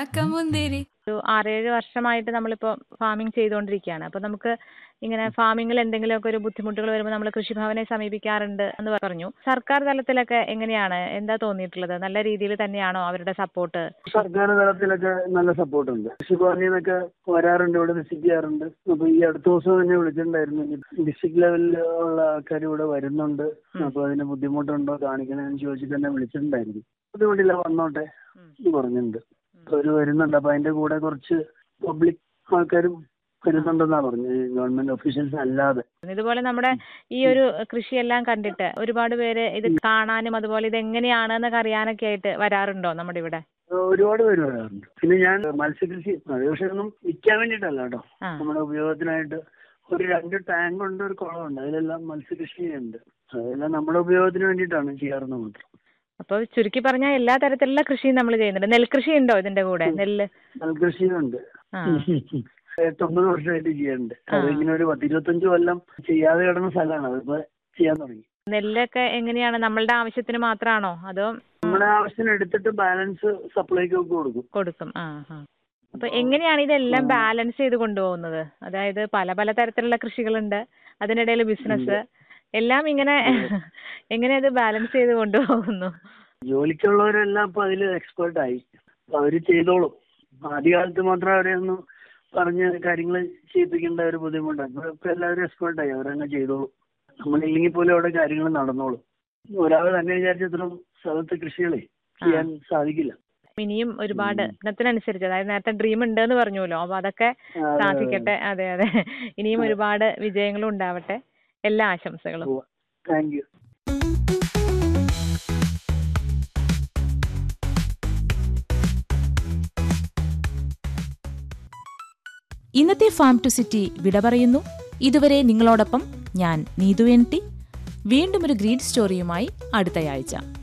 ഉണക്കമുന്തിരി ഒരു ആറേഴ് വർഷമായിട്ട് നമ്മളിപ്പോൾ ഫാമിംഗ് ചെയ്തുകൊണ്ടിരിക്കുകയാണ് അപ്പോൾ നമുക്ക് ഇങ്ങനെ ഫാമിങ്ങിൽ എന്തെങ്കിലുമൊക്കെ ഒരു ബുദ്ധിമുട്ടുകൾ വരുമ്പോൾ നമ്മൾ കൃഷിഭവനെ സമീപിക്കാറുണ്ട് എന്ന് പറഞ്ഞു സർക്കാർ തലത്തിലൊക്കെ എങ്ങനെയാണ് എന്താ തോന്നിയിട്ടുള്ളത് നല്ല രീതിയിൽ തന്നെയാണോ അവരുടെ സപ്പോർട്ട് സർക്കാർ തലത്തിലൊക്കെ നല്ല സപ്പോർട്ട് ഉണ്ട് കൃഷിഭവനിൽ നിന്നൊക്കെ വരാറുണ്ട് ഇവിടെ വിസിറ്റ് ചെയ്യാറുണ്ട് അപ്പൊ ഈ അടുത്ത ദിവസം തന്നെ വിളിച്ചിട്ടുണ്ടായിരുന്നു ഡിസ്ട്രിക്ട് ലെവലിൽ ഉള്ള ആൾക്കാർ ഇവിടെ വരുന്നുണ്ട് അപ്പൊ അതിന് ബുദ്ധിമുട്ടുണ്ടോ കാണിക്കണമെന്ന് ചോദിച്ചിട്ട് തന്നെ വിളിച്ചിട്ടുണ്ടായിരുന്നു ബുദ്ധിമുട്ടില്ല വന്നോട്ടെ എന്ന് പറഞ്ഞിട്ടുണ്ട് അപ്പൊ അവര് വരുന്നുണ്ട് അപ്പൊ അതിന്റെ കൂടെ കുറച്ച് പബ്ലിക് ആൾക്കാരും വരുന്നുണ്ടെന്നാ പറഞ്ഞത് ഗവൺമെന്റ് ഒഫീഷ്യൽസ് അല്ലാതെ ഇതുപോലെ നമ്മുടെ ഈ ഒരു കൃഷിയെല്ലാം കണ്ടിട്ട് ഒരുപാട് പേര് ഇത് കാണാനും അതുപോലെ ഇത് എങ്ങനെയാണെന്നൊക്കെ അറിയാനൊക്കെ ആയിട്ട് വരാറുണ്ടോ നമ്മുടെ ഇവിടെ ഒരുപാട് പേര് വരാറുണ്ട് പിന്നെ ഞാൻ മത്സ്യകൃഷി അത് പക്ഷെ ഒന്നും വിൽക്കാൻ വേണ്ടിയിട്ടല്ല കേട്ടോ ആ. നമ്മുടെ ഉപയോഗത്തിനായിട്ട് ഒരു രണ്ട് ടാങ്ക് ഉണ്ട് ഒരു കുളമുണ്ട് അതിലെല്ലാം മത്സ്യകൃഷി ഉണ്ട് അതെല്ലാം നമ്മുടെ ഉപയോഗത്തിന് വേണ്ടിയിട്ടാണ് ചെയ്യാറുണ്ട് മാത്രം അപ്പോൾ ചുരുക്കി പറഞ്ഞാൽ എല്ലാ തരത്തിലുള്ള കൃഷിയും നമ്മൾ ചെയ്യുന്നുണ്ട് നെൽകൃഷി ഉണ്ടോ ഇതിന്റെ കൂടെ നെല്ല് നെൽകൃഷിയുണ്ട് ആ എട്ടൊമ്പത് വർഷമായിട്ട് ചെയ്യുന്നുണ്ട് അതിങ്ങനെ ഒരു പത്തിരുപത്തഞ്ച് കൊല്ലം ചെയ്യാതെ കിടന്ന സ്ഥലമാണ് അതിപ്പോ ചെയ്യാൻ തുടങ്ങി നെല്ലൊക്കെ എങ്ങനെയാണ് നമ്മളുടെ ആവശ്യത്തിന് മാത്രമാണോ അതോ നമ്മുടെ ആവശ്യത്തിന് എടുത്തിട്ട് ബാലൻസ് സപ്ലൈക്ക് ഒക്കെ കൊടുക്കും കൊടുക്കും ആ ആ അപ്പൊ എങ്ങനെയാണ് ഇതെല്ലാം ബാലൻസ് ചെയ്ത് കൊണ്ടുപോകുന്നത് അതായത് പല പല തരത്തിലുള്ള കൃഷികളുണ്ട് അതിനിടയിൽ ബിസിനസ് എല്ലാം ഇങ്ങനെ എങ്ങനെ അത് ബാലൻസ് ചെയ്ത് കൊണ്ടുപോകുന്നു ജോലിക്കുള്ളവരെല്ലാം ഇപ്പൊ അതിൽ എക്സ്പേർട്ട് ആയി അപ്പൊ അവര് ചെയ്തോളും ആദ്യകാലത്ത് മാത്രം അവരെ ഒന്ന് പറഞ്ഞ് കാര്യങ്ങൾ ചെയ്യിപ്പിക്കേണ്ട ഒരു ബുദ്ധിമുട്ടാണ് ഇപ്പൊ ഇപ്പൊ എല്ലാവരും എക്സ്പേർട്ട് ആയി അവരങ്ങ് ചെയ്തോളും നമ്മളില്ലെങ്കിൽ പോലും അവിടെ കാര്യങ്ങൾ നടന്നോളും ഒരാൾ തന്നെ വിചാരിച്ച ഇത്രയും സ്ഥലത്ത് കൃഷികളെ ചെയ്യാൻ സാധിക്കില്ല ഇനിയും ഒരുപാട് ഇനത്തിനനുസരിച്ച് അതായത് നേരത്തെ ഡ്രീം ഉണ്ട് എന്ന് പറഞ്ഞല്ലോ അപ്പൊ അതൊക്കെ ആ, അതെ, സാധിക്കട്ടെ അതെ അതെ ഇനിയും ഒരുപാട് വിജയങ്ങളും ഉണ്ടാവട്ടെ എല്ലാ ആശംസകളും താങ്ക് യു ഇന്നത്തെ ഫാം ടു സിറ്റി വിട പറയുന്നു ഇതുവരെ നിങ്ങളോടൊപ്പം ഞാൻ നീതു എൻ ടി വീണ്ടും ഒരു ഗ്രീഡ് സ്റ്റോറിയുമായി അടുത്തയാഴ്ച